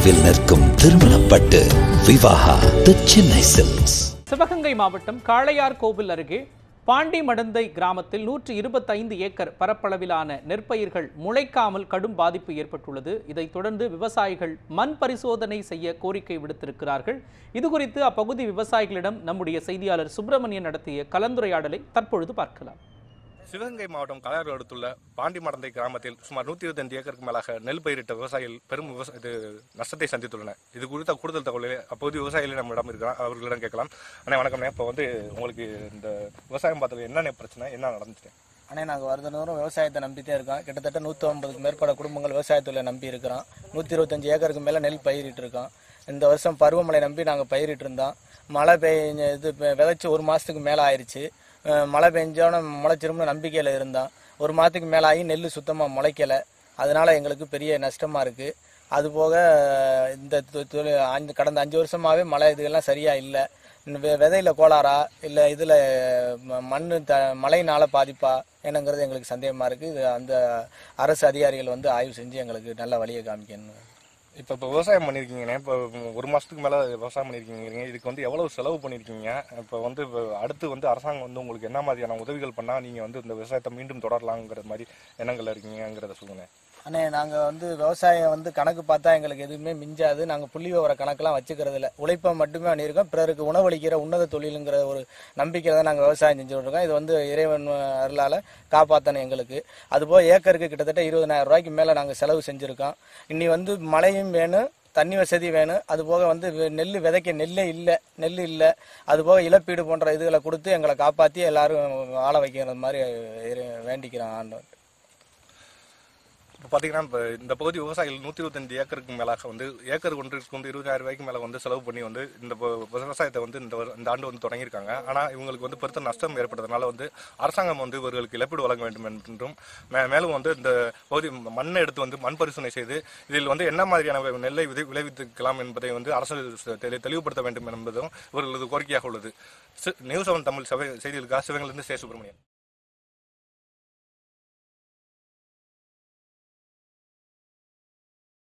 தொலைவில் நிற்கும் திருமணப்பட்டு விவாகா தி சென்னை சில்க்ஸ் சிவகங்கை மாவட்டம் காளையார் கோவில் அருகே பாண்டி மடந்தை கிராமத்தில் நூற்று இருபத்தைந்து ஏக்கர் பரப்பளவிலான நெற்பயிர்கள் முளைக்காமல் கடும் பாதிப்பு ஏற்பட்டுள்ளது இதைத் தொடர்ந்து விவசாயிகள் மண் பரிசோதனை செய்ய கோரிக்கை விடுத்திருக்கிறார்கள் இதுகுறித்து அப்பகுதி விவசாயிகளிடம் நம்முடைய செய்தியாளர் சுப்பிரமணியன் நடத்திய கலந்துரையாடலை தற்பொழுது பார்க்கலாம் சிவகங்கை மாவட்டம் கலையாறு அடுத்துள்ள பாண்டி மடந்தை கிராமத்தில் சுமார் நூற்றி இருபத்தஞ்சு ஏக்கருக்கு மேலாக நெல் பயிரிட்ட விவசாயிகள் பெரும் விவசாய இது நஷ்டத்தை சந்தித்துள்ளனர் இது குறித்த கூடுதல் தகவலை அப்போது விவசாயிகள் நம்மிடம் இருக்கிறார் அவர்களிடம் கேட்கலாம் அண்ணா வணக்கம்ண்ணே இப்போ வந்து உங்களுக்கு இந்த விவசாயம் பார்த்தது என்னென்ன பிரச்சனை என்ன நடந்துச்சு அண்ணே நாங்கள் வருடந்தோறும் விவசாயத்தை நம்பிட்டே இருக்கோம் கிட்டத்தட்ட நூற்றி ஐம்பதுக்கு மேற்பட்ட குடும்பங்கள் விவசாயத்தில் நம்பி இருக்கிறோம் நூற்றி இருபத்தஞ்சி ஏக்கருக்கு மேலே நெல் பயிரிட்டு இருக்கோம் இந்த வருஷம் பருவமழை நம்பி நாங்கள் பயிரிட்டு இருந்தோம் மழை பெய்ஞ்ச இது பெ- விதைச்சு ஒரு மாதத்துக்கு மேலே ஆயிடுச்சு அஹ் மழை பெஞ்சோன்னு முளைச்சிரும்னு நம்பிக்கையில் இருந்தோம் ஒரு மாதத்துக்கு மேலே ஆகி நெல் சுத்தமாக முளைக்கலை அதனால் எங்களுக்கு பெரிய நஷ்டமாக இருக்குது அதுபோக அஹ், இந்த தொ- தொழில் அஞ்சு கடந்த அஞ்சு வருஷமாகவே மழை இதுகெல்லாம் சரியாக இல்லை விதையில் கோளாறா இல்லை இதில் மண் த மழையினால பாதிப்பா என்னங்கிறது எங்களுக்கு சந்தேகமாக இருக்குது இது அந்த அரசு அதிகாரிகள் வந்து ஆய்வு செஞ்சு எங்களுக்கு நல்ல வழியை காமிக்கணும் இப்போ இப்போ விவசாயம் பண்ணியிருக்கீங்கண்ணே இப்போ ஒரு மாதத்துக்கு மேலே விவசாயம் பண்ணியிருக்கீங்க இதுக்கு வந்து எவ்வளவு செலவு பண்ணியிருக்கீங்க இப்போ வந்து இப்போ அடுத்து வந்து அரசாங்கம் வந்து உங்களுக்கு என்ன மாதிரியான உதவிகள் பண்ணால் நீங்கள் வந்து இந்த விவசாயத்தை மீண்டும் தொடரலாங்கிற மாதிரி எண்ணங்கள் இருக்கீங்கிறத சொல்லுங்க அண்ணே நாங்கள் வந்து விவசாயம் வந்து கணக்கு பார்த்தா எங்களுக்கு எதுவுமே மிஞ்சாது நாங்கள் புள்ளி விவர கணக்கெல்லாம் வச்சுக்கிறது இல்லை உழைப்பை மட்டுமே பண்ணியிருக்கோம் பிறருக்கு உணவளிக்கிற உன்னத தொழிலுங்கிற ஒரு நம்பிக்கையில் தான் நாங்கள் விவசாயம் செஞ்சுட்டு இருக்கோம் இது வந்து இறைவன் அருளால் காப்பாற்றணும் எங்களுக்கு அதுபோக ஏக்கருக்கு கிட்டத்தட்ட இருபதனாயிரம் ரூபாய்க்கு மேலே நாங்கள் செலவு செஞ்சுருக்கோம் இன்னி வந்து மழையும் வேணும் தண்ணி வசதி வேணும் அதுபோக வந்து வெ- நெல் விதைக்க நெல்லே இல்லை நெல் இல்லை அதுபோக இழப்பீடு போன்ற இதுகளை கொடுத்து எங்களை காப்பாற்றி எல்லாரும் வாழ வைக்கிற மாதிரி இறை- வேண்டிக்கிறோம் ஆண்டவன் இப்போ பார்த்தீங்கன்னா இப்போ இந்த பகுதி விவசாயிகள் நூற்றி இருபத்தஞ்சு ஏக்கருக்கு மேலாக வந்து ஏக்கர் ஒன்றுக்கு வந்து இருபதாயிரம் ரூபாய்க்கு மேலே வந்து செலவு பண்ணி வந்து இந்த ப- விவசாயத்தை வந்து இந்த வரு- இந்த ஆண்டு வந்து தொடங்கியிருக்காங்க ஆனால் இவங்களுக்கு வந்து பெருத்த நஷ்டம் ஏற்பட்டதுனால வந்து அரசாங்கம் வந்து இவர்களுக்கு இழப்பீடு வழங்க வேண்டும் என்றும் மே மேலும் வந்து இந்த பகுதி மண்ணை எடுத்து வந்து மண் பரிசோதனை செய்து இதில் வந்து என்ன மாதிரியான வி- நெல்லை விதை விளைவித்துக்கலாம் என்பதை வந்து அரசு தெளி- தெளிவுபடுத்த வேண்டும் என்பதும் இவர்களது கோரிக்கையாக உள்ளது சி- நியூஸ் செவன் தமிழ் சபை செய்திகளுக்காக சிவங்களிலிருந்து சே சுப்பிரமணியன்